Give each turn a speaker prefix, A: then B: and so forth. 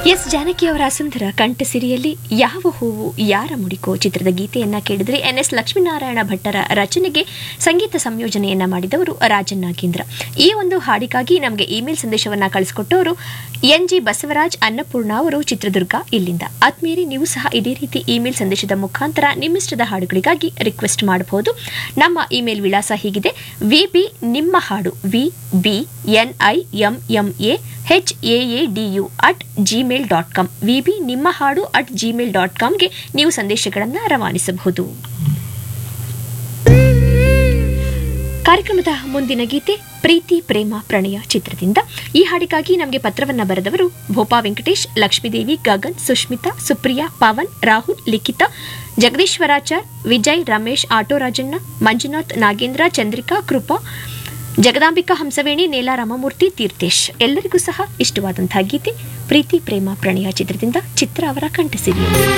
A: S Janaki ಅವರ ಸುಂದರ ಕಂಠಸಿರಿಯಲ್ಲಿ ಯಾವ ಹೂವು ಯಾರ ಮುಡಿಕೋ ಚಿತ್ರದ ಗೀತೆಯನ್ನ ಕೇಳಿದ್ರೆ ಎನ್ ಎಸ್ ಲಕ್ಷ್ಮೀನಾರಾಯಣ ಭಟ್ಟರ ರಚನೆಗೆ ಸಂಗೀತ ಸಂಯೋಜನೆಯನ್ನ ಮಾಡಿದವರು ರಾಜನ್ ನಾಗೇಂದ್ರ ಈ ಒಂದು ಹಾಡಿಗಾಗಿ ನಮಗೆ ಇಮೇಲ್ ಸಂದೇಶವನ್ನ ಕಳಿಸಿಕೊಟ್ಟವರು ಎನ್ ಜಿ ಬಸವರಾಜ್ ಅನ್ನಪೂರ್ಣ ಅವರು ಚಿತ್ರದುರ್ಗ ಇಲ್ಲಿಂದ ಆದ್ಮೇಲೆ ನೀವು ಸಹ ಇದೇ ರೀತಿ ಇಮೇಲ್ ಸಂದೇಶದ ಮುಖಾಂತರ ನಿಮ್ಮಿಷ್ಟದ ಹಾಡುಗಳಿಗಾಗಿ ರಿಕ್ವೆಸ್ಟ್ ಮಾಡಬಹುದು ನಮ್ಮ ಇಮೇಲ್ ವಿಳಾಸ ಹೀಗಿದೆ ವಿ ಬಿ ನಿಮ್ಮ ಹಾಡು V B N I M M A H A A D U at gmail dot com V B ನಿಮ್ಮ ಹಾಡು ಅಟ್ ಜಿಮೇಲ್ ಡಾಟ್ ಕಾಮ್ಗೆ ನೀವು ಸಂದೇಶಗಳನ್ನು ರವಾನಿಸಬಹುದು ಕಾರ್ಯಕ್ರಮದ ಮುಂದಿನ ಗೀತೆ ಪ್ರೀತಿ ಪ್ರೇಮ ಪ್ರಣಯ ಚಿತ್ರದಿಂದ ಈ ಹಾಡಿಗಾಗಿ ನಮಗೆ ಪತ್ರವನ್ನ ಬರೆದವರು ಭೋಪಾ ವೆಂಕಟೇಶ್ ಲಕ್ಷ್ಮೀದೇವಿ ಗಗನ್ ಸುಷ್ಮಿತಾ ಸುಪ್ರಿಯಾ ಪವನ್ ರಾಹುಲ್ ಲಿಖಿತಾ ಜಗದೀಶ್ವರಾಚಾರ್ ವಿಜಯ್ ರಮೇಶ್ ಆಟೋ ರಾಜಣ್ಣ ಮಂಜುನಾಥ್ ನಾಗೇಂದ್ರ ಚಂದ್ರಿಕಾ ಕೃಪಾ ಜಗದಾಂಬಿಕಾ ಹಂಸವೇಣಿ ನೇಲಾ ರಾಮಮೂರ್ತಿ ತೀರ್ಥೇಶ್ ಎಲ್ಲರಿಗೂ ಸಹ ಇಷ್ಟವಾದಂತಹ ಗೀತೆ ಪ್ರೀತಿ ಪ್ರೇಮ ಪ್ರಣಯ ಚಿತ್ರದಿಂದ ಚಿತ್ರ ಅವರ ಕಂಠಸಿರಿ